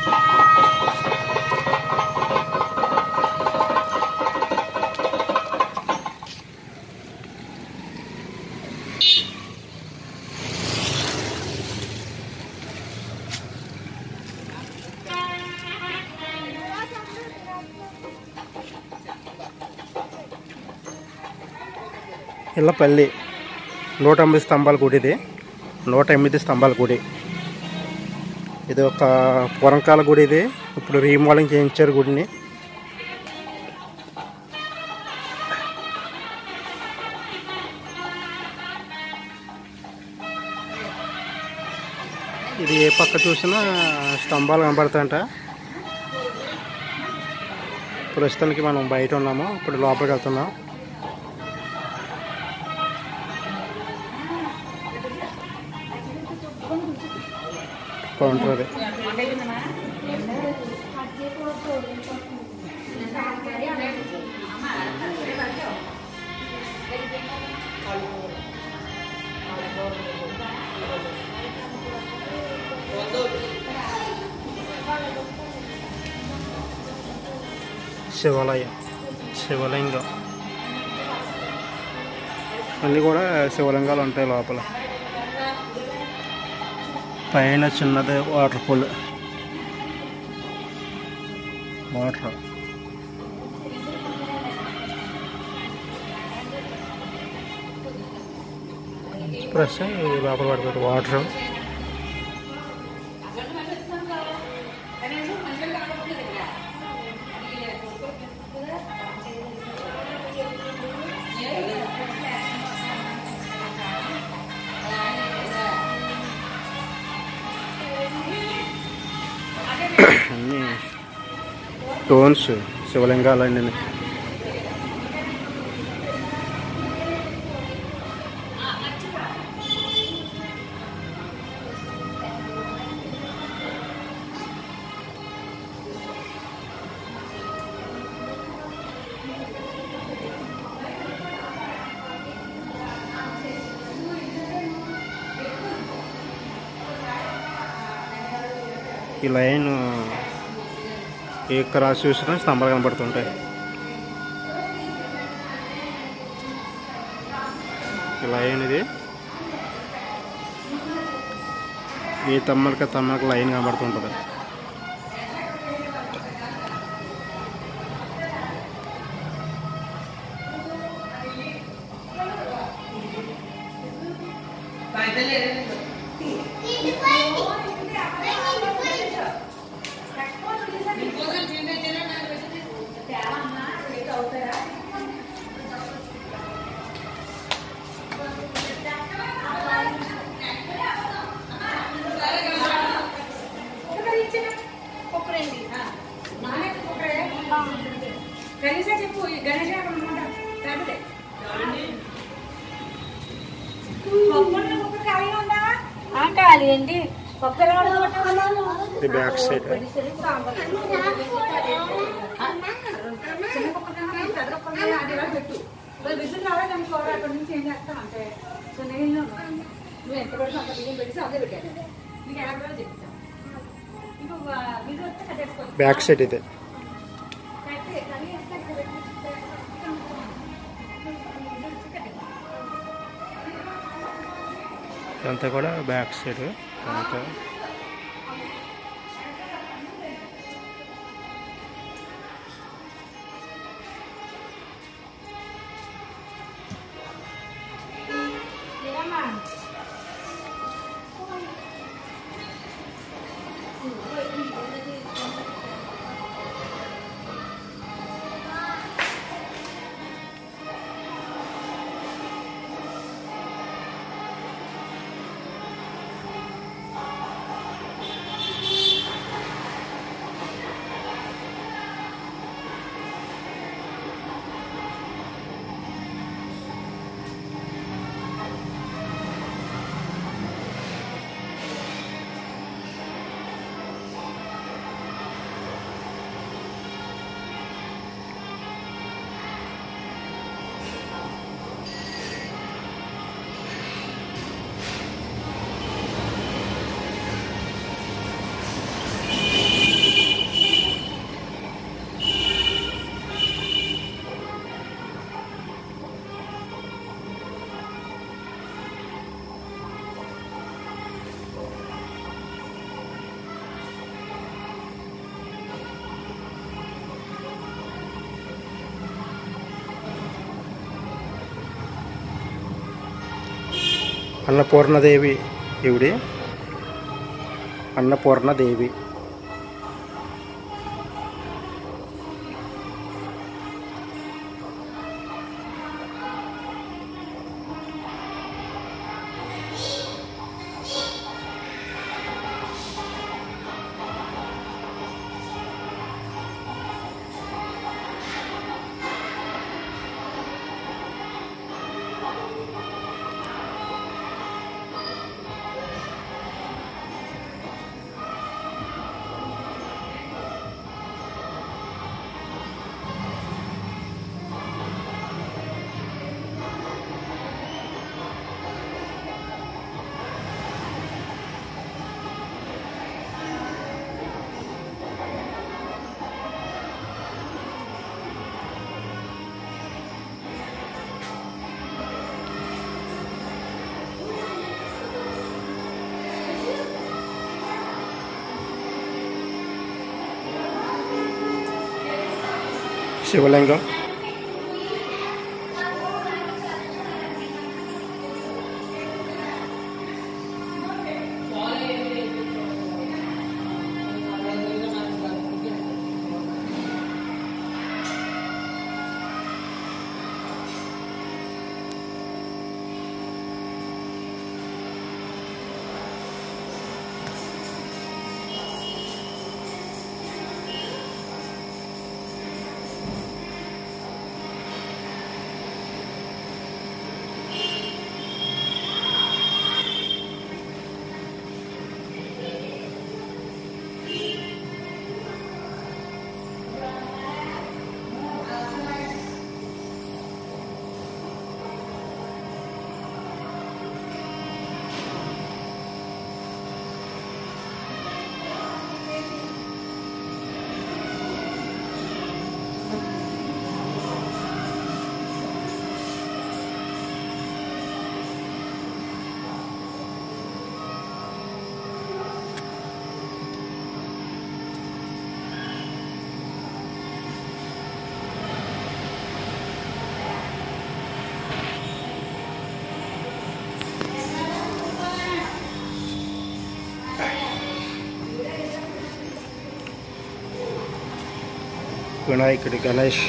ఇళ్ళపల్లి నూట ఎనిమిది స్తంభాల గుడి ఇది నూట ఎనిమిది స్తంభాల గుడి ఇది ఒక పురంకాల గుడి ఇది ఇప్పుడు రీమోడలింగ్ చేయించారు గుడిని ఇది ఏ పక్క చూసినా స్తంభాలు కనబడతాయంట ప్రస్తుతానికి మనం బయట ఉన్నాము ఇప్పుడు లోపలికి వెళ్తున్నాం కౌంటర్ అది శివాలయం శివలింగం అన్నీ కూడా శివలింగాలు ఉంటాయి లోపల పైన చిన్నది వాటర్ పూల్ వాటర్ ఫ్రెష్ లోపల పడిపోయారు వాటర్ అన్నీ స్టోన్స్ శివలింగాలన్నీ ఈ లైన్ ఏ క్రాస్ చూసినా స్తంభాలు కనబడుతుంటాయి ఈ లైన్ ఇది ఈ తమ్మలకి తమ్మలకి లైన్ కనబడుతుంటుంది గణేశ చెప్పు ఈ గణేశ అక్కడ ఉన్నాడా? లేకపోతే? పప్పు ఉన్న పప్పు ఖాళీగా ఉందా? ఆ, ఖాళీ అండి పప్పు ఎలా ఉడకబెట్టాలి? ఇది బ్యాక్ సైడ్ చిన్న పప్పు తినాలి, పెద్ద పప్పు తినాలి, అది ఇలా పెట్టు మరి విసులు రావాలి అనుకో అక్కడి నుంచి ఏం చేస్తాం అంటే సో నేను నువ్వు ఎంత పెడితే అంత బియ్యం పెట్టి అదే పెట్టాను నీకు ఎలా కూడా చెప్తాను నీకు విసులు వస్తే కట్టేసుకో బ్యాక్ సైడ్ ఇది కట్టే కానీ వేస్తే ఇక్కడ పెట్టి ఇదంతా కూడా బ్యాక్ సైడ్ అంతా అన్నపూర్ణదేవి ఈవిడి అన్నపూర్ణదేవి శివలింగం వినాయకుడి గణేష్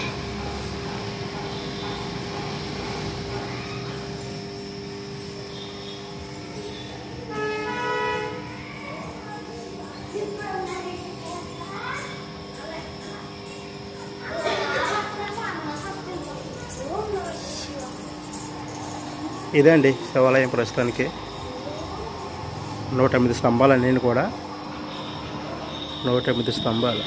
ఇదే అండి శివాలయం ప్రస్తుతానికి నూట ఎనిమిది స్తంభాలు అన్నీ కూడా నూట ఎనిమిది స్తంభాలు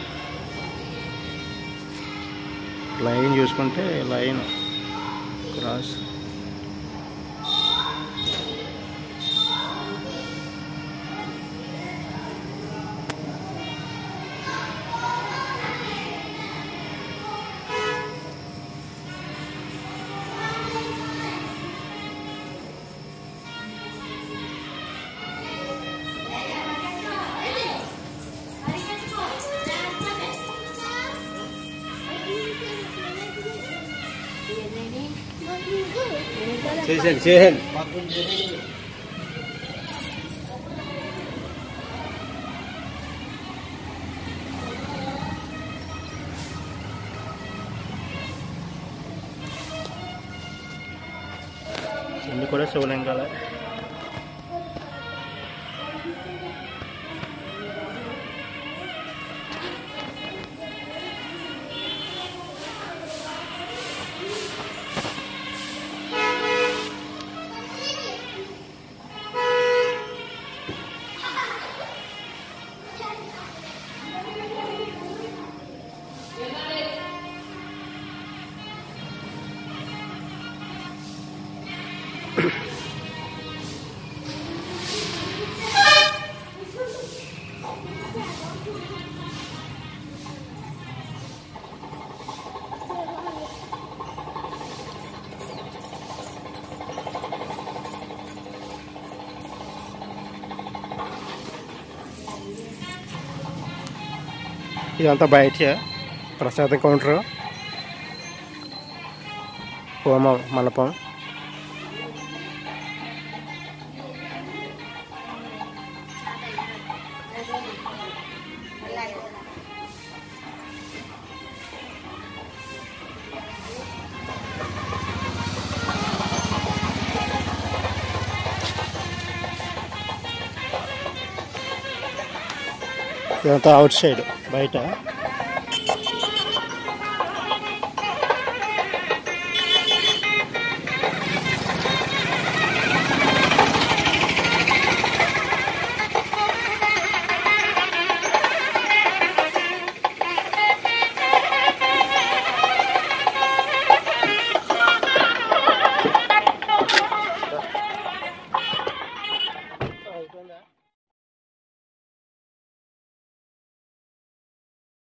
లైన్ చూసుకుంటే లైన్ క్రాస్ చేసేయండి చేయండి ఇన్ని కూడా శివలింగాలే ఇదంతా బయట ప్రసాదం కౌంటర్ హోమ మండపం ఇదంతా అవుట్ సైడ్ బయట